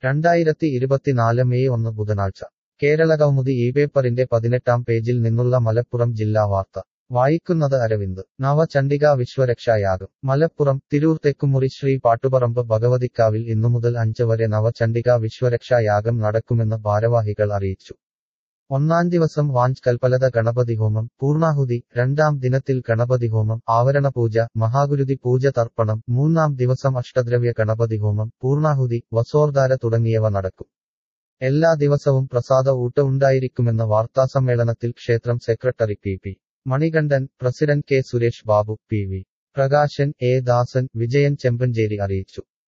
രണ്ടായിരത്തി ഇരുപത്തിനാല് മെയ് ഒന്ന് ബുധനാഴ്ച കേരളകൗമുദി ഈ പേപ്പറിന്റെ പതിനെട്ടാം പേജിൽ നിന്നുള്ള മലപ്പുറം ജില്ലാ വാർത്ത വായിക്കുന്നത് അരവിന്ദ് നവചണ്ഡിക വിശ്വരക്ഷായാഗം മലപ്പുറം തിരൂർ തെക്കുമുറി ശ്രീ പാട്ടുപറമ്പ് ഭഗവതിക്കാവിൽ ഇന്നുമുതൽ അഞ്ച് വരെ നവചണ്ഡിക വിശ്വരക്ഷായാഗം നടക്കുമെന്ന് ഭാരവാഹികൾ അറിയിച്ചു ഒന്നാം ദിവസം വാഞ്ച് കൽപ്പലത ഗണപതി ഹോമം പൂർണാഹുതി രണ്ടാം ദിനത്തിൽ ഗണപതി ഹോമം ആവരണ പൂജ മഹാഗുരുതി പൂജ തർപ്പണം മൂന്നാം ദിവസം അഷ്ടദ്രവ്യ ഗണപതി ഹോമം പൂർണാഹുതി വസോർധാര തുടങ്ങിയവ നടക്കും എല്ലാ ദിവസവും പ്രസാദ ഊട്ട് ഉണ്ടായിരിക്കുമെന്ന് വാർത്താസമ്മേളനത്തിൽ ക്ഷേത്രം secretary P P Manikandan president K Suresh Babu P V Prakashan A Dasan Vijayan Chempancheri അറിയിച്ചു